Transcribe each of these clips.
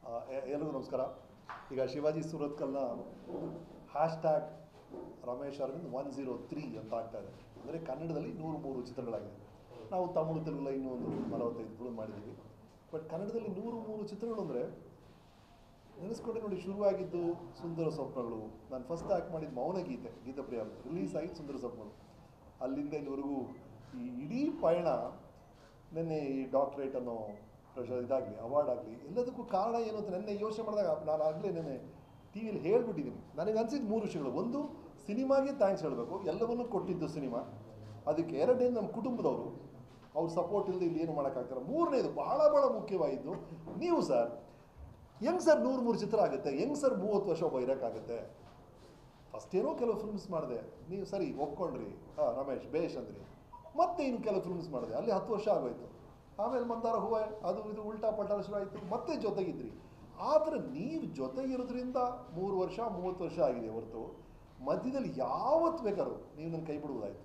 ಆ, ಎ- ಎಲ್ರಿಗೂ ನಮಸ್ಕಾರ ಈಗ ಶಿವಾಜಿ ಸೂರತ್ಕಲ್ನ hash tag Ramesh Aravind one zero three ಅಂತ ಆಗ್ತಾ ಇದೆ ಅಂದರೆ ಕನ್ನಡದಲ್ಲಿ ನೂರು ಮೂರು ಚಿತ್ರಗಳಾಗಿದೆ ನಾವು ತಮಿಳು ತೆಲುಗುಲ ಇನ್ನೂ ಒಂದು ನಲವತ್ತೈದು ಫಿಲ್ಮ್ ಮಾಡಿದ್ದೀವಿ ಬಟ್ ಕನ್ನಡದಲ್ಲಿ ನೂರು ಮೂರು ಚಿತ್ರಗಳು ಅಂದರೆ ನೆನೆಸ್ಕೊಂಡೆ ನೋಡಿ ಶುರುವಾಗಿದ್ದು ಸುಂದರ ಸ್ವಪ್ನಗಳು ನಾನು ಫಸ್ಟ್ ಆ್ಯಕ್ಟ್ ಮಾಡಿದ ಮೌನ ಗೀತೆ ಗೀತಪ್ರಿಯ ರಿಲೀಸ್ ಆಗಿ ಸುಂದರ ಸ್ವಪ್ನಗಳು ಅಲ್ಲಿಂದ ಇಲ್ಲಿವರೆಗೂ ಈ ಇಡೀ ಪಯಣ ನಿನ್ನೆ ಈ ಡಾಕ್ಟ್ರೇಟ್ ಅನ್ನೋ ಪ್ರಶ ಇದಾಗಲಿ ಅವಾರ್ಡ್ ಆಗಲಿ ಎಲ್ಲದಕ್ಕೂ ಕಾರಣ ಏನು ಅಂತ ನೆನ್ನೆ ಯೋಚನೆ ಮಾಡಿದಾಗ ನಾನು ಆಗಲೇ ನೆನ್ನೆ ಟಿ ವಿಲಿ ಹೇಳ್ಬಿಟ್ಟಿದ್ದೀನಿ ನನಗೆ ಅನ್ಸಿದ್ದು ಮೂರು ವಿಷಯಗಳು ಒಂದು ಸಿನಿಮಾಗೆ ಥ್ಯಾಂಕ್ಸ್ ಹೇಳಬೇಕು ಎಲ್ಲವನ್ನೂ ಕೊಟ್ಟಿದ್ದು ಸಿನಿಮಾ ಅದಕ್ಕೆ ಎರಡನೇದು ನಮ್ಮ ಕುಟುಂಬದವರು ಅವ್ರ ಸಪೋರ್ಟ್ ಇಲ್ಲದೆ ಇಲ್ಲಿ ಏನು ಮಾಡೋಕ್ಕಾಗ್ತಾರೆ ಮೂರನೇದು ಬಹಳ ಬಹಳ ಮುಖ್ಯವಾಯಿದ್ದು ನೀವು ಸರ್ ಹೆಂಗ್ ಸರ್ ನೂರು ಮೂರು ಚಿತ್ರ ಆಗುತ್ತೆ ಹೆಂಗ್ ಸರ್ ಮೂವತ್ತು ವರ್ಷ ಒಬ್ಬ ಇರೋಕ್ಕಾಗುತ್ತೆ ಫಸ್ಟ್ ಏನೋ ಕೆಲವು ಫಿಲ್ಮ್ಸ್ ಮಾಡಿದೆ ನೀವು ಸರಿ ಒಪ್ಕೊಂಡ್ರಿ ಹಾಂ ರಮೇಶ್ ಬೇಷ್ ಅಂದ್ರಿ ಮತ್ತೆ ಇನ್ನು ಕೆಲವು ಫಿಲ್ಮ್ಸ್ ಮಾಡಿದೆ ಅಲ್ಲಿ ಹತ್ತು ವರ್ಷ ಆಗೋಯ್ತು ಆಮೇಲೆ ಮಂದಾರ ಹೂವ ಅದು ಇದು ಉಲ್ಟಾ ಪಲ್ಟಾ ಶುರು ಆಯಿತು ಮತ್ತೆ ಜೊತೆಗಿದ್ರಿ ಆದರೆ ನೀವು ಜೊತೆಗಿರೋದ್ರಿಂದ ಮೂರು ವರ್ಷ ಮೂವತ್ತು ವರ್ಷ ಆಗಿದೆ ಹೊರತು ಮಧ್ಯದಲ್ಲಿ ಯಾವತ್ತು ಬೇಕಾದ್ರು ನೀವು ನನ್ನ ಕೈ ಬಿಡುವುದಾಯ್ತು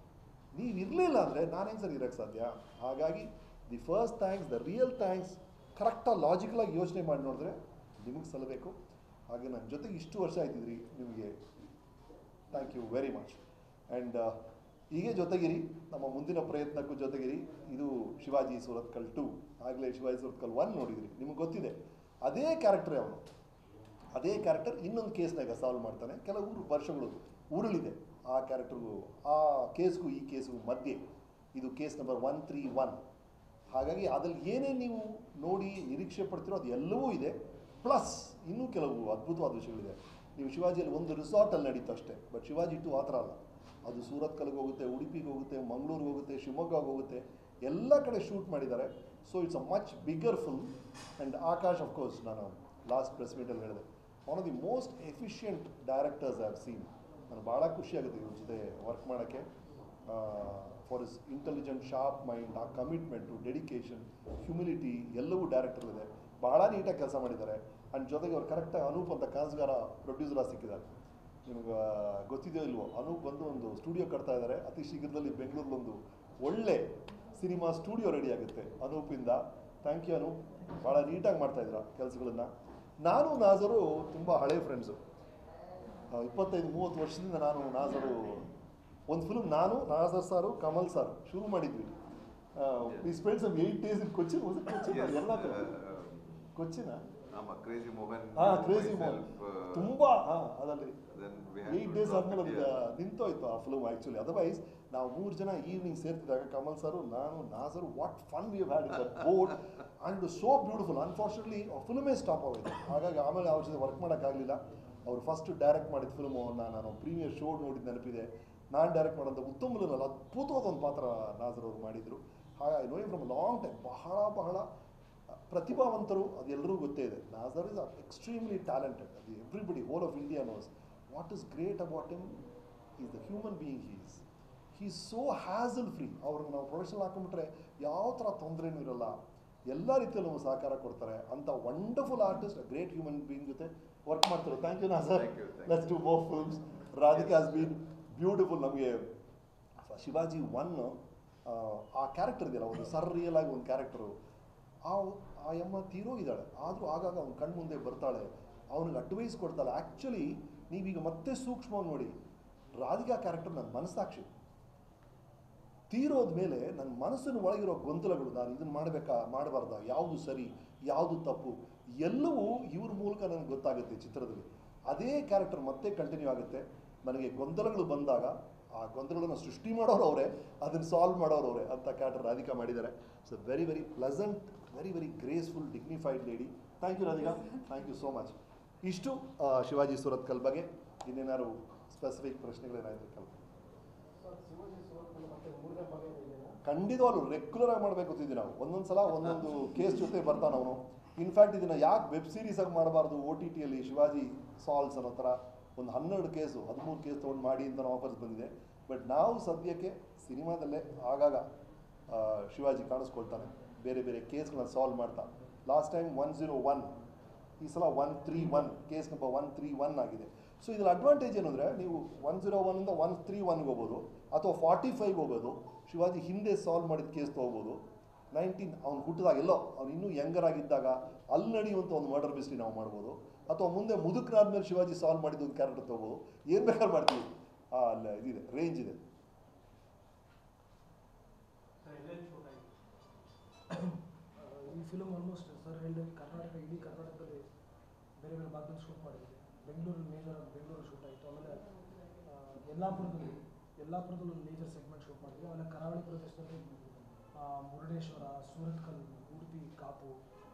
ನೀವು ಇರಲಿಲ್ಲ ಅಂದರೆ ನಾನು ಹೆಂಗೆ ಸರ್ ಇರೋಕ್ಕೆ ಸಾಧ್ಯ ಹಾಗಾಗಿ the first thanks the real thanks ಕರೆಕ್ಟಾಗಿ ಲಾಜಿಕಲಾಗಿ ಯೋಚನೆ ಮಾಡಿ ನೋಡಿದ್ರೆ ನಿಮಗೆ ಸಲ್ಲಬೇಕು ಹಾಗೆ ನನ್ನ ಜೊತೆಗೆ ಇಷ್ಟು ವರ್ಷ ಆಯ್ತಿದ್ರಿ ನಿಮಗೆ thank you very much and ಹೀಗೆ ಜೊತೆಗಿರಿ ನಮ್ಮ ಮುಂದಿನ ಪ್ರಯತ್ನಕ್ಕೂ ಜೊತೆಗಿರಿ ಇದು ಶಿವಾಜಿ ಸೂರತ್ಕಲ್ ಟು ಆಗಲೇ ಶಿವಾಜಿ ಸೂರತ್ಕಲ್ ಒನ್ ನೋಡಿದ್ರಿ ನಿಮಗೆ ಗೊತ್ತಿದೆ ಅದೇ ಕ್ಯಾರೆಕ್ಟರೇ ಅವನು ಅದೇ ಕ್ಯಾರೆಕ್ಟರ್ ಇನ್ನೊಂದು ಕೇಸ್ನಾಗ ಸಾಲ್ವ್ ಮಾಡ್ತಾನೆ ಕೆಲವು ವರ್ಷಗಳು ಉರುಳಿದೆ ಆ ಕ್ಯಾರೆಕ್ಟರ್ಗೂ ಆ ಕೇಸ್ಗೂ ಈ ಕೇಸ್ಗೂ ಮಧ್ಯೆ ಇದು case number one three one ಹಾಗಾಗಿ ಅದ್ರಲ್ಲಿ ಏನೇ ನೀವು ನೋಡಿ ನಿರೀಕ್ಷೆ ಪಡ್ತಿರೋ ಅದು ಎಲ್ಲವೂ ಇದೆ ಪ್ಲಸ್ ಇನ್ನೂ ಕೆಲವು ಅದ್ಭುತವಾದ ವಿಷಯಗಳಿದೆ ನೀವು ಶಿವಾಜಿಯಲ್ಲಿ ಒಂದು ರಿಸಾರ್ಟಲ್ಲಿ ನಡೀತು ಅಷ್ಟೇ ಬಟ್ ಶಿವಾಜಿ ಟು ಆ ಥರ ಅಲ್ಲ ಅದು ಸೂರತ್ಕಲ್ಗೆ ಹೋಗುತ್ತೆ ಉಡುಪಿಗೆ ಹೋಗುತ್ತೆ ಮಂಗಳೂರಿಗೆ ಹೋಗುತ್ತೆ ಶಿವಮೊಗ್ಗಗೆ ಹೋಗುತ್ತೆ ಎಲ್ಲ ಕಡೆ ಶೂಟ್ ಮಾಡಿದ್ದಾರೆ so it's a much bigger film and Akash of course ನಾನು ಲಾಸ್ಟ್ ಪ್ರೆಸ್ ಮೀಟಲ್ಲಿ ಹೇಳಿದೆ one of the most efficient directors have seen ನನಗೆ ಭಾಳ ಖುಷಿಯಾಗುತ್ತೆ ಇವ್ರ ಜೊತೆ ವರ್ಕ್ ಮಾಡೋಕ್ಕೆ for is intelligent sharp mind ಆ ಕಮಿಟ್ಮೆಂಟು ಡೆಡಿಕೇಶನ್ ಹ್ಯುಮಿಲಿಟಿ ಎಲ್ಲವೂ ಡೈರೆಕ್ಟರ್ಲಿದೆ ಭಾಳ ನೀಟಾಗಿ ಕೆಲಸ ಮಾಡಿದ್ದಾರೆ ಆ್ಯಂಡ್ ಜೊತೆಗೆ ಅವ್ರು ಕರೆಕ್ಟಾಗಿ ಅನೂಪ್ ಅಂತ ಕನಸುಗಾರ ಪ್ರೊಡ್ಯೂಸರಾಗಿ ಸಿಕ್ಕಿದ್ದಾರೆ ನಿಮ್ಗೆ ಗೊತ್ತಿದೆಯೋ ಇಲ್ವೋ ಅನೂಪ್ ಬಂದು ಒಂದು ಸ್ಟುಡಿಯೋ ಕಟ್ತಾ ಇದ್ದಾರೆ ಅತಿ ಶೀಘ್ರದಲ್ಲಿ ಬೆಂಗಳೂರಲ್ಲೊಂದು ಒಳ್ಳೆ ಸಿನಿಮಾ ಸ್ಟುಡಿಯೋ ರೆಡಿ ಆಗುತ್ತೆ ಅನೂಪಿಂದ ಥ್ಯಾಂಕ್ ಯು ಅನೂಪ್ ಭಾಳ ನೀಟಾಗಿ ಮಾಡ್ತಾ ಇದ್ರ ಕೆಲಸಗಳನ್ನು ನಾನು ನಾಜರು ತುಂಬ ಹಳೆ ಫ್ರೆಂಡ್ಸು ಇಪ್ಪತ್ತೈದು ಮೂವತ್ತು ವರ್ಷದಿಂದ ನಾನು ನಾಜರು ಒಂದು ಫಿಲ್ಮ್ ನಾನು ನಾಜರ್ ಸಾರು ಕಮಲ್ ಸಾರು ಶುರು ಮಾಡಿದ್ವಿ we spend some eight days in Cochin was it Cochin Yes, ಎಲ್ಲ ಕಡೆ uh, ಕೊಚ್ಚಿನ ನಮ್ಮ ಕ್ರೇಜಿ ಮೋಹನ್ ಹಾ ಕ್ರೇಜಿ ಮೋಹನ್ ತುಂಬಾ ಹಾ ಅದಲ್ರಿ then we had eight to days drop ಆದ್ಮೇಲೆ it ಅದು here. ನಿಂತೋಯ್ತು ಆ ಫಿಲ್ಮ್ ಆ್ಯಕ್ಚುಲಿ ಅದರ್ವೈಸ್ ನಾವು ಮೂರು ಜನ ಈವ್ನಿಂಗ್ ಸೇರ್ತಿದ್ದಾಗ ಕಮಲ್ ಸರ್ ನಾನು Nassar what fun we had in that boat and so beautiful unfortunately ಆ ಫಿಲ್ಮೇ ಸ್ಟಾಪ್ ಆಗೋಯ್ತು ಹಾಗಾಗಿ ಆಮೇಲೆ ಅವ್ರ ಜೊತೆ ವರ್ಕ್ ಮಾಡೋಕ್ಕಾಗಲಿಲ್ಲ ಅವ್ರು ಫಸ್ಟ್ ಡೈರೆಕ್ಟ್ ಮಾಡಿದ ಫಿಲ್ಮು ನಾನು ಪ್ರೀಮಿಯರ್ ಶೋ ನೋಡಿದ ನೆನಪಿದೆ ನಾನು ಡೈರೆಕ್ಟ್ ಮಾಡೋಂಥ ಉತ್ತಮಲಲ್ಲಿ ಅದ್ಭುತವಾದ ಒಂದು ಪಾತ್ರ ನಾಸರ್ ಅವರು ಮಾಡಿದರು ಹಾಗಾಗಿ ನೋ ಫ್ರಮ್ ಲಾಂಗ್ ಟೈಮ್ ಬಹಳ ಬಹಳ ಪ್ರತಿಭಾವಂತರು ಅದು ಎಲ್ಲರೂ ಗೊತ್ತೇ ಇದೆ ನಾಸರ್ ಇಸ್ ಎಕ್ಸ್ಟ್ರೀಮ್ಲಿ ಟ್ಯಾಲೆಂಟೆಡ್ ಅದು everybody whole of India knows what is great about him is the human being he's he so hassle free ಅವ್ರಿಗೆ ನಾವು ಪ್ರೊಫೆಷನಲ್ ಹಾಕೊಂಡ್ಬಿಟ್ರೆ ಯಾವ ಥರ ತೊಂದರೆನೂ ಇರಲ್ಲ ಎಲ್ಲ ರೀತಿಯಲ್ಲೂ ನಮಗೆ ಸಹಕಾರ ಕೊಡ್ತಾರೆ ಅಂತ wonderful artist great human being ಜೊತೆ ವರ್ಕ್ ಮಾಡ್ತಾರೆ ಥ್ಯಾಂಕ್ ಯು ನಾ sir Thank you, thank let's do more films Radhika has been beautiful ನಮಗೆ ಶಿವಾಜಿ ಒನ್ ಆ ಕ್ಯಾರೆಕ್ಟರ್ ಇದೆಯಲ್ಲ ಒಂದು ಸರ್ ರಿಯಲ್ ಆಗಿ ಒಂದು ಕ್ಯಾರೆಕ್ಟರು ಆ ಆ ಯಮ್ಮ ತೀರೋಗಿದ್ದಾಳೆ ಆದರೂ ಆಗಾಗ ಅವ್ನ ಕಣ್ಣು ಮುಂದೆ ಬರ್ತಾಳೆ ಅವನಿಗೆ ಅಡ್ವೈಸ್ ಕೊಡ್ತಾಳೆ ಆ್ಯಕ್ಚುಲಿ ನೀವೀಗ ಮತ್ತೆ ಸೂಕ್ಷ್ಮವಾಗಿ ನೋಡಿ ರಾಧಿಕಾ ಕ್ಯಾರೆಕ್ಟರ್ ನನ್ನ ಮನಸ್ಸಾಕ್ಷಿ ತೀರೋದ ಮೇಲೆ ನನ್ನ ಮನಸ್ಸಿನ ಒಳಗಿರೋ ಗೊಂದಲಗಳು ನಾನು ಇದನ್ನು ಮಾಡಬೇಕಾ ಮಾಡಬಾರ್ದ ಯಾವುದು ಸರಿ ಯಾವುದು ತಪ್ಪು ಎಲ್ಲವೂ ಇವ್ರ ಮೂಲಕ ನನಗೆ ಗೊತ್ತಾಗುತ್ತೆ ಚಿತ್ರದಲ್ಲಿ ಅದೇ ಕ್ಯಾರೆಕ್ಟರ್ ಮತ್ತೆ ಕಂಟಿನ್ಯೂ ಆಗುತ್ತೆ ನನಗೆ ಗೊಂದಲಗಳು ಬಂದಾಗ ಆ ಗೊಂದಲಗಳನ್ನು ಸೃಷ್ಟಿ ಮಾಡೋರು ಅವರೇ ಅದನ್ನು ಸಾಲ್ವ್ ಮಾಡೋರು ಅವರೇ ಅಂತ ಕ್ಯಾರೆಕ್ಟರ್ ರಾಧಿಕಾ ಮಾಡಿದ್ದಾರೆ so very very pleasant very very graceful dignified lady thank you Radhika thank you so much ಇಷ್ಟು ಆ, ಶಿವಾಜಿ ಸುರತ್ಕಲ್ ಬಗ್ಗೆ ಇನ್ನೇನಾದ್ರು ಸ್ಪೆಸಿಫಿಕ್ ಪ್ರಶ್ನೆಗಳೇನಾಯಿತು ಕಲ್ ಖಂಡಿತವಾಗ್ಲು ರೆಗ್ಯುಲರ್ ಆಗಿ ಮಾಡಬೇಕು ಅಂತಿದ್ವಿ ನಾವು ಒಂದೊಂದು ಸಲ ಒಂದೊಂದು ಕೇಸ್ ಜೊತೆ ಬರ್ತಾನೆ ಅವನು ಇನ್ಫ್ಯಾಕ್ಟ್ ಇದನ್ನ ಯಾಕೆ ವೆಬ್ ಸೀರೀಸ್ ಆಗಿ ಮಾಡಬಾರ್ದು ಓ ಟಿ ಟಿಯಲ್ಲಿ ಶಿವಾಜಿ ಸಾಲ್ಸ್ ಅನ್ನೋ ಥರ ಒಂದು ಹನ್ನೆರಡು ಕೇಸು ಹದಿಮೂರು ಕೇಸ್ ತೊಗೊಂಡು ಮಾಡಿ ಅಂತ ಆಫರ್ಸ್ ಬಂದಿದೆ ಬಟ್ ನಾವು ಸದ್ಯಕ್ಕೆ ಸಿನಿಮಾದಲ್ಲೇ ಆಗಾಗ ಆ, ಶಿವಾಜಿ ಕಾಣಿಸ್ಕೊಳ್ತಾನೆ ಬೇರೆ ಬೇರೆ ಕೇಸ್ಗಳನ್ನ ಸಾಲ್ವ್ ಮಾಡ್ತಾ last time one zero one ಈ ಸಲ one three one case number one three one ಆಗಿದೆ ಸೊ ಇದ್ರ ಅಡ್ವಾಂಟೇಜ್ ಏನು ಅಂದರೆ ನೀವು ಒನ್ ಜೀರೋ ಒನ್ನಿಂದ ಒನ್ ತ್ರೀ ಒನ್ಗೆ ಹೋಗ್ಬೋದು ಅಥವಾ ಫಾರ್ಟಿ ಫೈವ್ ಹೋಗೋದು ಶಿವಾಜಿ ಹಿಂದೆ ಸಾಲ್ವ್ ಮಾಡಿದ ಕೇಸ್ ತೊಗೋಬೋದು ನೈನ್ಟೀನ್ ಅವ್ನು ಹುಟ್ಟಿದಾಗ ಎಲ್ಲೋ ಅವ್ನು ಇನ್ನೂ ಯಂಗರ್ ಆಗಿದ್ದಾಗ ಅಲ್ಲಿ ನಡೆಯುವಂಥ ಒಂದು ಮರ್ಡರ್ ಮಿಸ್ಟ್ರಿ ನಾವು ಮಾಡ್ಬೋದು ಅಥವಾ ಮುಂದೆ ಮುದುಕರಾದ್ಮೇಲೆ ಶಿವಾಜಿ ಸಾಲ್ವ್ ಮಾಡಿದ ಒಂದು ಕ್ಯಾರೆಕ್ಟರ್ ತೊಗೋಬೋದು ಏನು ಬೇಕಾದ್ರೂ ಮಾಡ್ತೀವಿ ಆ, ಅಲ್ಲ ಇದಿದೆ ರೇಂಜ್ ಇದೆ ಈ ಫಿಲಮ್ ಆಲ್ಮೋಸ್ಟ್ ಸರ್ ಹೇಳಿದ ಕರ್ನಾಟಕ ಇಡೀ ಕರ್ನಾಟಕದಲ್ಲಿ ಬೇರೆ ಬೇರೆ ಭಾಗದಲ್ಲಿ ಶೂಟ್ ಮಾಡಿದ್ವಿ ಬೆಂಗಳೂರಲ್ಲಿ ಮೇಜರ್ ಬೆಂಗಳೂರು ಶೂಟ್ ಆಯಿತು ಆಮೇಲೆ ಆ, ಯಲ್ಲಾಪುರದಲ್ಲಿ ಯಲ್ಲಾಪುರದಲ್ಲಿ ಒಂದು ಮೇಜರ್ ಸೆಗ್ಮೆಂಟ್ ಶೂಟ್ ಮಾಡಿದ್ವಿ ಆಮೇಲೆ ಕರಾವಳಿ ಪ್ರದೇಶದಲ್ಲಿ ಆ, ಮುರುಡೇಶ್ವರ ಸೂರತ್ಕಲ್ ಉಡುಪಿ ಕಾಪು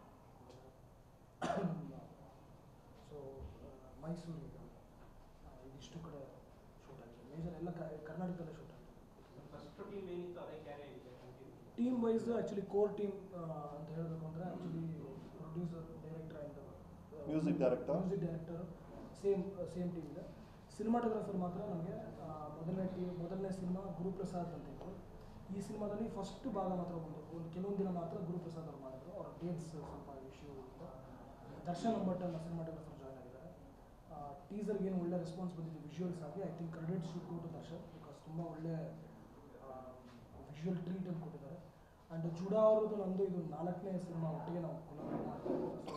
ಸೊ ಮೈಸೂರು ಈಗ ಆ, ಇದಿಷ್ಟು ಕಡೆ ಶೂಟ್ ಆಗಿದೆ ಮೇಜರ್ ಎಲ್ಲ ಕ- ಕರ್ನಾಟಕದಲ್ಲೇ ಶೂಟ್ ಆಗಿದೆ ಫಸ್ಟ್ ಟೀಮ್ ಏನಿತ್ತು ಅದೇ ಕ್ಯಾರಿ ಆಗಿದೆ continue team wise actually core team ಅಂತ ಹೇಳಬೇಕು ಅಂದರೆ actually producer director and Music director. Music director same same team ಇದೆ ಸಿನಿಮಾಟೋಗ್ರಫರ್ ಮಾತ್ರ ನಮಗೆ ಮೊದಲನೇ ಟೀಮ್ ಮೊದಲನೇ ಸಿನಿಮಾ ಗುರುಪ್ರಸಾದ್ ಅಂತ ಇತ್ತು ಈ ಸಿನಿಮಾದಲ್ಲಿ ಫಸ್ಟ್ ಭಾಗ ಮಾತ್ರ ಒಂದು ಒಂದು ಕೆಲವೊಂದು ದಿನ ಮಾತ್ರ ಗುರುಪ್ರಸಾದ್ ಅವ್ರು ಮಾಡಿದ್ರು ಅವ್ರ ಡೇಟ್ಸ್ ಸ್ವಲ್ಪ ಇಶ್ಯೂ ಇತ್ತು ದರ್ಶನ್ ಅಂಬಟ್ ಅನ್ನೋ ಸಿನಿಮಾಟೋಗ್ರಫರ್ ಜಾಯ್ನ್ ಆಗಿದ್ದಾರೆ ಟೀಸರ್ಗೆ ಏನು ಒಳ್ಳೆ ರೆಸ್ಪಾನ್ಸ್ ಬಂದಿದೆ ವಿಜುವಲ್ಸ್ ಆಗಿ I think credit should go to Darshan because ತುಂಬ ಒಳ್ಳೆ ವಿಜುವಲ್ ಟ್ರೀಟ್ ಅಂತ ಕೊಟ್ಟಿದ್ದಾರೆ ಆ್ಯಂಡ್ ಜುಡಾ ಅವ್ರದ್ದು ನಂದು ಇದು ನಾಲ್ಕನೇ ಸಿನಿಮಾ ಒಟ್ಟಿಗೆ ನಾವು ಕೊಲಾಬ್ರೇಟ್ ಮಾಡ್ತಾ ಇದ್ದೀವಿ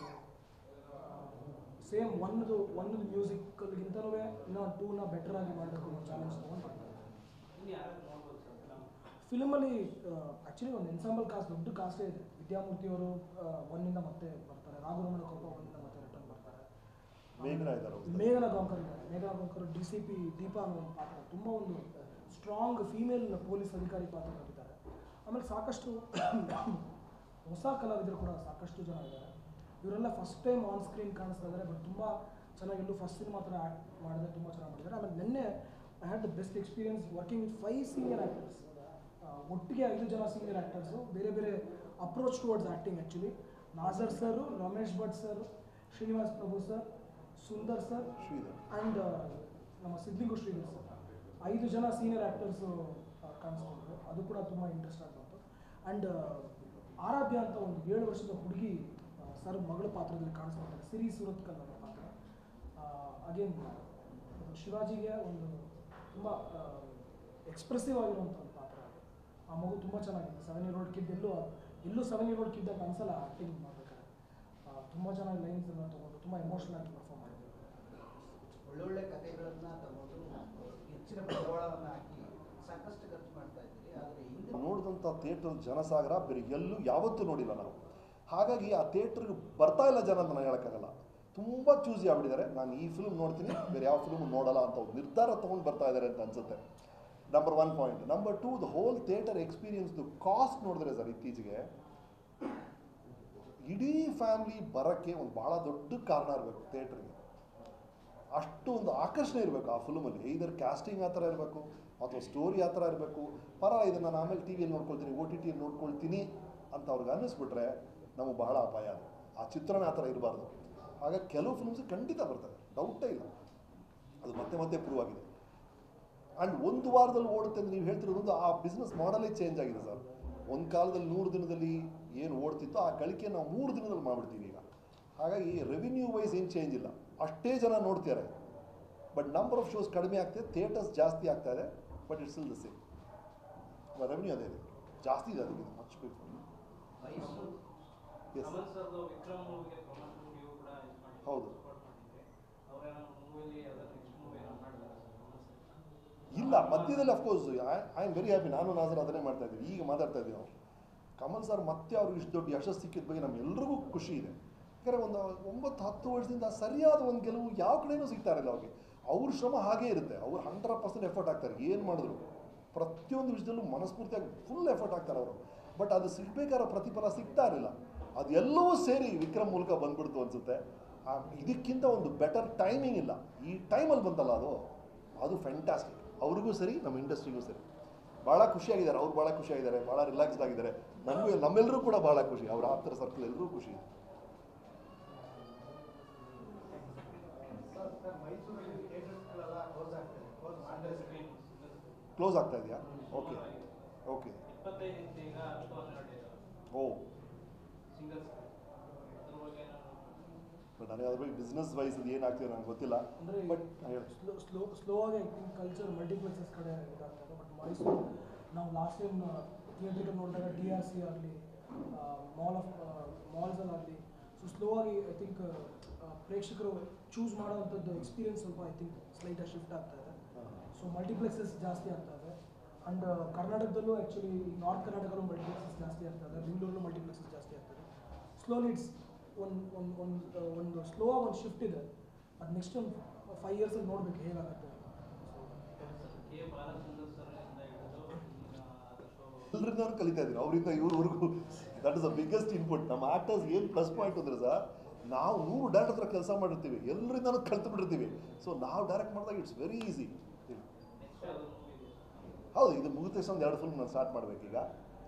ಸೊ ಸೇಮ್ ಒನ್ದು ಒನ್ದು ಮ್ಯೂಸಿಕ್ಗಿಂತನೂ ಇನ್ನೂ ಟೂನ ಬೆಟರ್ ಆಗಿ ಮಾಡಬೇಕು ಅನ್ನೋ ಚಾಲೆಂಜ್ ತೊಗೊಂಡು ಮಾಡ್ತಾರೆ ಇನ್ನು ಯಾರು ನೋಡ್ಬೋದು ಸರ್ ಫಿಲಮ್ ಫಿಲಮಲ್ಲಿ ಆ್ಯಕ್ಚುಲಿ ಒಂದು ಎನ್ಸಾಂಬಲ್ ಕಾಸ್ಟ್ ದೊಡ್ಡ ಕಾಸ್ಟೇ ಇದೆ ವಿದ್ಯಾಮೂರ್ತಿ ಅವರು ಒನ್ನಿಂದ ಮತ್ತೆ ಬರ್ತಾರೆ ರಾಘುರಮಣ ಕೋಪ ಒನ್ನಿಂದ ಮತ್ತೆ ರಿಟರ್ನ್ ಬರ್ತಾರೆ ಮೇಘನಾ ಇದ್ದಾರೆ ಅವ್ರು. ಮೇಘನಾ ಗಾಂಕರ್ ಇದ್ದಾರೆ ಮೇಘನಾ Gaonkar D C P Deepa ಅನ್ನೋ ಒಂದು ಪಾತ್ರ ತುಂಬ ಒಂದು ಸ್ಟ್ರಾಂಗ್ ಫೀಮೇಲ್ ಪೊಲೀಸ್ ಅಧಿಕಾರಿ ಪಾತ್ರ ಮಾಡಿದ್ದಾರೆ ಆಮೇಲೆ ಸಾಕಷ್ಟು ಹೊಸ ಕಲಾವಿದರು ಕೂಡ ಸಾಕಷ್ಟು ಜನ ಇದ್ದಾರೆ ಇವರೆಲ್ಲ ಫಸ್ಟ್ ಟೈಮ್ ಆನ್ ಸ್ಕ್ರೀನ್ ಕಾಣಿಸ್ತಾ ಇದ್ದಾರೆ ಬಟ್ ತುಂಬ ಚೆನ್ನಾಗಿ ಎಲ್ಲೂ ಫಸ್ಟ್ ಸಿನಿಮಾ ಥರ ಆ್ಯಕ್ಟ್ ಮಾಡಿದ್ರೆ ತುಂಬ ಚೆನ್ನಾಗಿ ಮಾಡಿದ್ದಾರೆ ಆಮೇಲೆ ನಿನ್ನೆ I had the best experience working with five senior actors ಒಟ್ಟಿಗೆ ಐದು ಜನ ಸೀನಿಯರ್ ಆ್ಯಕ್ಟರ್ಸು ಬೇರೆ ಬೇರೆ approach towards acting actually Nassar sir Ramesh Bhat sir Srinivas Prabhu sir Sundar sir Sridhar and ನಮ್ಮ ಸಿದ್ಲಿಂಗು ಶ್ರೀಧರ್ ಸರ್ ಐದು ಜನ ಸೀನಿಯರ್ ಆ್ಯಕ್ಟರ್ಸು ಕಾಣಿಸ್ಕೊಂಡ್ರು ಅದು ಕೂಡ ತುಂಬ ಇಂಟ್ರೆಸ್ಟ್ ಆಗಿ ಬಂತು ಆ್ಯಂಡ್ ಆರಾಧ್ಯ ಅಂತ ಒಂದು ಏಳು ವರ್ಷದ ಹುಡುಗಿ ಸರ್ ಮಗಳ ಪಾತ್ರದಲ್ಲಿ ಕಾಣಿಸ್ಕೊಳ್ತಾರೆ ಸಿರಿ ಸೂರತ್ಕಲ್ ಅನ್ನೋ ಪಾತ್ರ ಅಗೇನ್ ಶಿವಾಜಿಗೆ ಒಂದು ತುಂಬ ಎಕ್ಸ್ಪ್ರೆಸಿವ್ ಆಗಿರುವಂಥ ಒಂದು ಪಾತ್ರ ಅದು ಆ ಮಗು ತುಂಬ ಚೆನ್ನಾಗಿದೆ ಸೆವೆನ್ ಇಯರ್ ಓಲ್ಡ್ ಕಿಡ್ ಎಲ್ಲೂ ಎಲ್ಲೂ ಸೆವೆನ್ ಇಯರ್ ಓಲ್ಡ್ ಕಿಡ್ ಅಂತ ಅನ್ಸಲ್ಲ ಆ್ಯಕ್ಟಿಂಗ್ ಮಾಡ್ಬೇಕಾದ್ರೆ ತುಂಬ ಚೆನ್ನಾಗಿ ಲೈನ್ಸ್ ಎಲ್ಲ ತೊಗೊಂಡು ತುಂಬ ಎಮೋಷನಲ್ ಆಗಿ ಪರ್ಫಾರ್ಮ್ ಮಾಡಿದ್ರು ಒಳ್ಳೊಳ್ಳೆ ಕಥೆಗಳನ್ನ ತಗೊಂಡು ಹೆಚ್ಚಿನ ಬಂಡವಾಳವನ್ನು ಹಾಕಿ ಸಾಕಷ್ಟು ಖರ್ಚು ಮಾಡ್ತಾ ಇದ್ದೀರಿ ಆದರೆ ಹಿಂದೆ ನೋಡಿದಂಥ ಥಿಯೇಟರ್ ಜನಸಾಗರ ಬೇರೆ ಎಲ್ಲೂ ಯಾವತ್ತೂ ನೋಡಿಲ್ಲ ನಾವು ಹಾಗಾಗಿ ಆ ಥಿಯೇಟ್ರಿಗೆ ಬರ್ತಾ ಇಲ್ಲ ಜನ ಅಂತ ನಾನು ಹೇಳೋಕ್ಕಾಗಲ್ಲ ತುಂಬ ಚೂಸಿ ಆಗ್ಬಿಟ್ಟಿದ್ದಾರೆ ನಾನು ಈ ಫಿಲ್ಮ್ ನೋಡ್ತೀನಿ ಬೇರೆ ಯಾವ ಫಿಲ್ಮ್ ನೋಡಲ್ಲ ಅಂತ ಒಂದು ನಿರ್ಧಾರ ತೊಗೊಂಡು ಬರ್ತಾ ಇದ್ದಾರೆ ಅಂತ ಅನ್ಸುತ್ತೆ number one point number two the whole theatre ಎಕ್ಸ್ಪೀರಿಯನ್ಸ್ದು ಕಾಸ್ಟ್ ನೋಡಿದ್ರೆ ಸರ್ ಇತ್ತೀಚೆಗೆ ಇಡೀ ಫ್ಯಾಮ್ಲಿ ಬರೋಕ್ಕೆ ಒಂದು ಭಾಳ ದೊಡ್ಡ ಕಾರಣ ಇರಬೇಕು ಥಿಯೇಟ್ರಿಗೆ ಅಷ್ಟು ಒಂದು ಆಕರ್ಷಣೆ ಇರಬೇಕು ಆ ಫಿಲ್ಮಲ್ಲಿ ಇದರ ಕ್ಯಾಸ್ಟಿಂಗ್ ಆ ಥರ ಇರಬೇಕು ಅಥವಾ ಸ್ಟೋರಿ ಆ ಥರ ಇರಬೇಕು ಪರ ಇದನ್ನು ನಾನು ಆಮೇಲೆ ಟಿ ವಿಯಲ್ಲಿ ನೋಡ್ಕೊಳ್ತೀನಿ ಓ ಟಿ ಟಿಯಲ್ಲಿ ನೋಡ್ಕೊಳ್ತೀನಿ ಅಂತ ಅವ್ರಿಗೆ ಅನ್ನಿಸ್ಬಿಟ್ರೆ ನಮಗೆ ಬಹಳ ಅಪಾಯ ಅದು ಆ ಚಿತ್ರಣ ಆ ಥರ ಇರಬಾರ್ದು ಹಾಗಾಗಿ ಕೆಲವು ಫಿಲ್ಮ್ಸ್ ಖಂಡಿತ ಬರ್ತವೆ ಡೌಟೇ ಇಲ್ಲ ಅದು ಮತ್ತೆ ಮತ್ತೆ ಪ್ರೂವ್ ಆಗಿದೆ ಆ್ಯಂಡ್ ಒಂದು ವಾರದಲ್ಲಿ ಓಡುತ್ತೆ ಅಂತ ನೀವು ಹೇಳ್ತಿರೋದೊಂದು ಆ ಬಿಸ್ನೆಸ್ ಮಾಡಲೇ ಚೇಂಜ್ ಆಗಿದೆ ಸರ್ ಒಂದು ಕಾಲದಲ್ಲಿ ನೂರು ದಿನದಲ್ಲಿ ಏನು ಓಡ್ತಿತ್ತೋ ಆ ಗಳಿಕೆ ನಾವು ಮೂರು ದಿನದಲ್ಲಿ ಮಾಡ್ಬಿಡ್ತೀವಿ ಈಗ ಹಾಗಾಗಿ ರೆವಿನ್ಯೂ ವೈಸ್ ಏನು ಚೇಂಜ್ ಇಲ್ಲ ಅಷ್ಟೇ ಜನ ನೋಡ್ತಾರೆ ಬಟ್ ನಂಬರ್ ಆಫ್ ಶೋಸ್ ಕಡಿಮೆ ಆಗ್ತಿದೆ ಥಿಯೇಟರ್ಸ್ ಜಾಸ್ತಿ ಆಗ್ತಾ ಇದೆ ಬಟ್ ಇಟ್ಸ್ ಇಲ್ ದ ಸೇಮ್ ರೆವಿನ್ಯೂ ಅದೇ ಇದೆ ಜಾಸ್ತಿ ಇದೆ ಅದಕ್ಕೆ ಮಚ್ ಬೇಕು ಮೈಸೂರು ಎಸ್ ಕಮಲ್ ಸರ್ದು ವಿಕ್ರಮ್ ಮೂವಿಗೆ ಪ್ರಮೋಷನ್ ನೀವು ಕೂಡ ಇದು ಮಾಡಿ ಹೌದು. ಸಪೋರ್ಟ್ ಮಾಡಿದ್ರಿ ಅವರೇನೋ ಮೂವಿಲಿ ಯಾವ್ದಾದ್ರು ನೆಕ್ಸ್ಟ್ ಮೂವಿ ಏನೋ ಮಾಡಿದಾರೆ ಸರ್ ಕಮಲ್ ಸರ್ ಇಲ್ಲ ಮಧ್ಯದಲ್ಲಿ of course I am very happy ನಾನು ನಾಸರ್ ಅದನ್ನೇ ಮಾಡ್ತಾ ಇದ್ದೀವಿ ಈಗ ಮಾತಾಡ್ತಾ ಇದ್ದೀವಿ ನಾವು ಕಮಲ್ ಸರ್ ಮತ್ತೆ ಅವ್ರಿಗೆ ಇಷ್ಟು ದೊಡ್ಡ ಯಶಸ್ಸು ಸಿಕ್ಕಿದ ಬಗ್ಗೆ ನಮ್ಮೆಲ್ರಿಗೂ ಖುಷಿ ಇದೆ ಯಾಕಂದರೆ ಒಂದು ಒಂಬತ್ತು ಹತ್ತು ವರ್ಷದಿಂದ ಸರಿಯಾದ ಒಂದು ಗೆಲುವು ಯಾವ ಕಡೆನೂ ಸಿಗ್ತಾ ಇರಲ್ಲ ಅವ್ರಿಗೆ ಅವ್ರ ಶ್ರಮ ಹಾಗೇ ಇರುತ್ತೆ ಅವ್ರು ಹಂಡ್ರೆಡ್ ಪರ್ಸೆಂಟ್ ಎಫರ್ಟ್ ಹಾಕ್ತಾರೆ ಏನು ಮಾಡಿದ್ರು ಪ್ರತಿಯೊಂದು ವಿಷಯದಲ್ಲೂ ಮನಸ್ಫೂರ್ತಿಯಾಗಿ ಫುಲ್ ಎಫರ್ಟ್ ಹಾಕ್ತಾರೆ ಅವರು ಬಟ್ ಅದು ಸಿಗ್ಬೇಕಾದ್ರೆ ಪ್ರತಿಫಲ ಸಿಗ್ತಾ ಇರಲಿಲ್ಲ ಅದೆಲ್ಲವೂ ಸೇರಿ ವಿಕ್ರಮ್ ಮೂಲಕ ಬಂದ್ಬಿಡ್ತು ಅನ್ಸುತ್ತೆ ಆ, ಇದಕ್ಕಿಂತ ಒಂದು ಬೆಟರ್ ಟೈಮಿಂಗ್ ಇಲ್ಲ ಈ ಟೈಮಲ್ಲಿ ಬಂತಲ್ಲ ಅದು ಅದು ಫ್ಯಾಂಟಾಸ್ಟಿಕ್ ಅವ್ರಿಗೂ ಸರಿ ನಮ್ಮ ಇಂಡಸ್ಟ್ರಿಗೂ ಸರಿ ಭಾಳ ಖುಷಿಯಾಗಿದ್ದಾರೆ ಅವ್ರು ಭಾಳ ಖುಷಿಯಾಗಿದ್ದಾರೆ ಭಾಳ ರಿಲ್ಯಾಕ್ಸ್ಡ್ ಆಗಿದ್ದಾರೆ ನಮಗೂ ನಮ್ಮೆಲ್ಲರೂ ಕೂಡ ಭಾಳ ಖುಷಿ ಅವ್ರ ಆಪ್ತರ ಸರ್ಕಲ್ ಎಲ್ಲರೂ ಖುಷಿ ಇದೆ ಸರ್ ಸರ್ ಮೈಸೂರಲ್ಲಿ ಥಿಯೇಟರ್ಸ್ಗಳೆಲ್ಲ ಕ್ಲೋಸ್ ಆಗ್ತದೆ ಕ್ಲೋಸ್ ಸಿಂಗಲ್ ಸ್ಕ್ರೀನ್ ಕ್ಲೋಸ್ ಆಗ್ತಾ ಇದೆಯಾ ಓಕೆ ಓಕೆ ಇಪ್ಪತ್ತೈದು ಇಂಚ್ ಈಗ ಹತ್ತು ಹನ್ನೆರಡು ಇದೆ ಓ ಸಿಂಗಲ್ ಸ್ಕ್ರೀನ್ ಅದ್ರ ಬಗ್ಗೆ ನಾನು ಬಟ್ ನನಗೆ ಅದ್ರ ಬಗ್ಗೆ ಬಿಸ್ನೆಸ್ ವೈಸ್ ಅದು ಏನಾಗ್ತಿದೆ ನನಗೆ ಗೊತ್ತಿಲ್ಲ ಅಂದರೆ ಬಟ್ ಹೇಳಿ ಸ್ಲೋ ಸ್ಲೋ ಸ್ಲೋ ಆಗಿ ಆ್ಯಕ್ಟಿಂಗ್ ಕಲ್ಚರ್ ಮಲ್ಟಿಪ್ಲೆಕ್ಸಸ್ ಕಡೆ ಇದಾಗ್ತದೆ ಬಟ್ ಮೈಸೂರು ನಾವು ಲಾಸ್ಟ್ ಟೈಮ್ ಥಿಯೇಟ್ರಿಗೆ ನೋಡಿದಾಗ ಡಿ ಆರ್ ಸಿ ಆಗಲಿ ಮಾಲ್ ಆಫ್ ಮಾಲ್ಸಲ್ಲಾಗಲಿ ಸೊ ಸ್ಲೋ ಆಗಿ ಐ ಥಿಂಕ್ ಪ್ರೇಕ್ಷಕರು ಚೂಸ್ ಮಾಡೋವಂಥದ್ದು ಎಕ್ಸ್ಪೀರಿಯನ್ಸ್ ಸ್ವಲ್ಪ ಐ ಥಿಂಕ್ ಸ್ಲೈಟಾಗಿ ಶಿಫ್ಟ್ ಆಗ್ತಾ ಇದೆ ಸೊ ಮಲ್ಟಿಪ್ಲೆಕ್ಸಸ್ ಜಾಸ್ತಿ ಆಗ್ತಾ ಇದೆ ಆ್ಯಂಡ್ ಕರ್ನಾಟಕದಲ್ಲೂ ಆ್ಯಕ್ಚುಲಿ ನಾರ್ತ್ ಕರ್ನಾಟಕದಲ್ಲೂ ಮಲ್ಟಿಪ್ಲೆಕ್ಸಸ್ ಜಾಸ್ತಿ ಆಗ್ತಾ ಇದೆ ಬೆಂಗಳೂರಲ್ಲೂ ಮಲ್ಟಿಪ್ಲೆಕ್ಸಸ್ ಜಾಸ್ತಿ ಆಗ್ತದೆ ಸ್ಲೋಲಿ ಇಟ್ಸ್ ಒಂದು ಒಂದು ಒಂದು ಒಂದು ಸ್ಲೋ ಆಗಿ ಒಂದು ಶಿಫ್ಟ್ ಇದೆ ಅದು ನೆಕ್ಸ್ಟ್ ಒಂದು ಫೈವ್ ಇಯರ್ಸಲ್ಲಿ ನೋಡಬೇಕು ಹೇಗಾಗುತ್ತೆ ಕೆ ಬಾಲಚಂದ್ರ ಸರ್ ಇಂದ ಹಿಡಿದು ಈಗ ಶೋ ಎಲ್ಲರಿಂದ ಕಲಿತಾ ಇದ್ದೀವಿ ಅವರಿಂದ ಇವ್ರವರೆಗೂ that is the biggest input ನಮ್ಮ ಆಕ್ಟರ್ಸ್ ಏನು ಪ್ಲಸ್ ಪಾಯಿಂಟ್ ಅಂದ್ರೆ ಸರ್ ನಾವು ನೂರು ಡೈರೆಕ್ಟ್ ಹತ್ರ ಕೆಲಸ ಮಾಡಿರ್ತೀವಿ ಎಲ್ಲರಿಂದನೂ ಕಲ್ತು ಬಿಟ್ಟಿರ್ತೀವಿ ಸೊ ನಾವು ಡೈರೆಕ್ಟ್ ಮಾಡಿದಾಗ ಇಟ್ಸ್ ವೆರಿ ಈಸಿ ನೆಕ್ಸ್ಟ್ ಯಾವ್ದು ಮೂವಿ ಇದೆ ಹೌದು ಇದು ಮುಗಿದ ತಕ್ಷಣ ಒಂದು ಎರಡು ಫಿಲ್ಮ್ ನಾನು ಸ್ಟಾರ್ಟ್ ಮಾಡಬೇಕೀಗ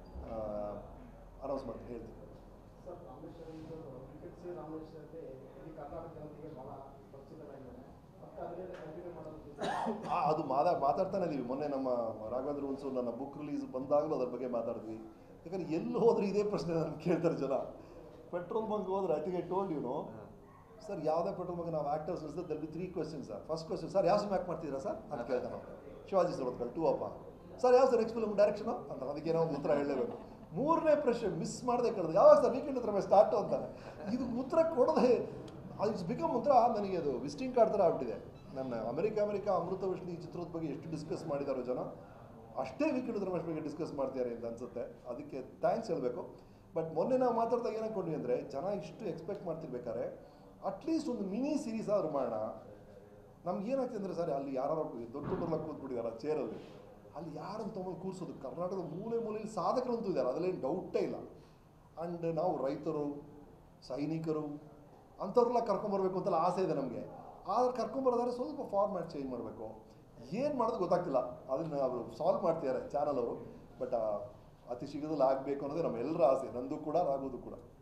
ಅನೌನ್ಸ್ ಮಾಡ್ತೀನಿ ಹೇಳ್ತೀನಿ ಸರ್ ರಾಮೇಶ್ವರ ಕ್ರಿಕೆಟ್ ಸಿ ರಾಮೇಶ್ವರಕ್ಕೆ ಇಡೀ ಕರ್ನಾಟಕ ಜನತೆಗೆ ಬಹಳ ಪರಿಚಿತರಾಗಿದ್ದಾರೆ ಮತ್ತೆ ಅದೇ ಕಂಟಿನ್ಯೂ ಮಾಡೋದಕ್ಕೆ ಆ, ಅದು ಮಾತಾ ಮಾತಾಡ್ತಾನೆ ಇದೀವಿ ಮೊನ್ನೆ ನಮ್ಮ ರಾಘವೇಂದ್ರ ಹುನ್ಸು ನನ್ನ ಬುಕ್ ರಿಲೀಸ್ ಬಂದಾಗಲೂ ಅದ್ರ ಬಗ್ಗೆ ಮಾತಾಡಿದ್ವಿ ಯಾಕಂದ್ರೆ ಎಲ್ಲಿ ಹೋದ್ರೆ ಇದೇ ಪ್ರಶ್ನೆ ನಾನು ಕೇಳ್ತಾರೆ ಜನ ಪೆಟ್ರೋಲ್ ಬಂಕ್ ಹೋದ್ರೆ I think I told you know sir ಯಾವುದೇ ಪೆಟ್ರೋಲ್ ಬಂಕ್ ನಾವು ಆ್ಯಕ್ಟರ್ಸ್ ಇರ್ತದೆ there be three question sir first question sir ಯಾವ ಸಿನಿಮಾ ಆ್ಯಕ್ಟ್ ಮಾಡ್ತಿದ್ದೀರಾ ಸರ್ ಅಂತ ಕೇಳ್ತಾನೆ ಅವ್ನು. ಶಿವಾಜಿ ಸುರತ್ಕಲ್ ಟೂ ಅಪ್ಪ ಸರ್ ಯಾವ ಸರ್ ನೆಕ್ಸ್ಟ್ ಫಿಲ್ಮ್ ಡೈರೆಕ್ಷನು ಅಂತ ಅದಕ್ಕೆ ಏನೋ ಒಂದು ಉತ್ತರ ಹೇಳಲೇಬೇಕು ಮೂರನೇ ಪ್ರಶ್ನೆ ಮಿಸ್ ಮಾಡದೆ ಕೇಳಿದ್ರೆ ಯಾವಾಗ ಸರ್ ವೀಕೆಂಡ್ ಹತ್ರ ಸ್ಟಾರ್ಟು ಅಂತಾನೆ ಇದು ಉತ್ತರ ಕೊಡದೆ ಇಟ್ಸ್ ಬಿಕಮ್ ಒಂಥರ ನನಗೆ ಅದು ವಿಸಿಟಿಂಗ್ ಕಾರ್ಡ್ ಥರ ಆಗ್ಬಿಟ್ಟಿದೆ ನನ್ನ ಅಮೆರಿಕ ಅಮೆರಿಕ ಅಮೃತ ವಿಷ್ಣು ಈ ಚಿತ್ರದ ಬಗ್ಗೆ ಎಷ್ಟು ಡಿಸ್ಕಸ್ ಮಾಡಿದಾರೋ ಜನ ಅಷ್ಟೇ ವೀಕೆಂಡ್ ರಮೇಶ್ ಬಗ್ಗೆ ಡಿಸ್ಕಸ್ ಮಾಡ್ತಾರೆ ಅಂತ ಅನ್ಸುತ್ತೆ ಅದಕ್ಕೆ ಥ್ಯಾಂಕ್ಸ್ ಹೇಳಬೇಕು ಬಟ್ ಮೊನ್ನೆ ನಾವು ಮಾತಾಡ್ದಾಗ ಏನು ಅನ್ಕೊಂಡ್ವಿ ಅಂದರೆ ಜನ ಇಷ್ಟು ಎಕ್ಸ್ಪೆಕ್ಟ್ ಮಾಡ್ತಿರ್ಬೇಕಾದ್ರೆ ಅಟ್ಲೀಸ್ಟ್ ಒಂದು ಮಿನಿ ಸೀರೀಸ್ ಆದ್ರೂ ಮಾಡೋಣ ನಮ್ಗೆ ಏನಾಗ್ತದೆ ಅಂದರೆ ಸರ್ ಅಲ್ಲಿ ಯಾರು ದೊಡ್ಡ ದೊಡ್ಡಲ್ಲ ಕೂತ್ಬಿಟ್ಟಿದ್ದಾರೆ ಚೇರಲ್ಲಿ ಅಲ್ಲಿ ಯಾರನ್ನು ತೊಗೊಂಡು ಕೂರಿಸೋದು ಕರ್ನಾಟಕದ ಮೂಲೆ ಮೂಲೆಯಲ್ಲಿ ಸಾಧಕರಂತೂ ಇದ್ದಾರೆ ಅದರಲ್ಲೇನು ಡೌಟೇ ಇಲ್ಲ ಆ್ಯಂಡ್ ನಾವು ರೈತರು ಸೈನಿಕರು ಅಂಥವ್ರೆಲ್ಲ ಕರ್ಕೊಂಬರ್ಬೇಕು ಅಂತೆಲ್ಲ ಆಸೆ ಇದೆ ನಮಗೆ ಆದ್ರೆ ಕರ್ಕೊಂಬರೋದಾದ್ರೆ ಸ್ವಲ್ಪ ಫಾರ್ಮ್ಯಾಟ್ ಚೇಂಜ್ ಮಾಡಬೇಕು ಏನು ಮಾಡೋದು ಗೊತ್ತಾಗ್ತಿಲ್ಲ ಅದನ್ನು ಅವರು ಸಾಲ್ವ್ ಮಾಡ್ತಿದ್ದಾರೆ ಚಾನಲ್ ಅವರು ಬಟ್ ಅತಿ ಶೀಘ್ರದಲ್ಲಿ ಆಗಬೇಕು ಅನ್ನೋದೇ ನಮ್ಮ ಎಲ್ಲರ ಆಸೆ ನಂದು ಕೂಡ ರಾಗೋದು ಕೂಡ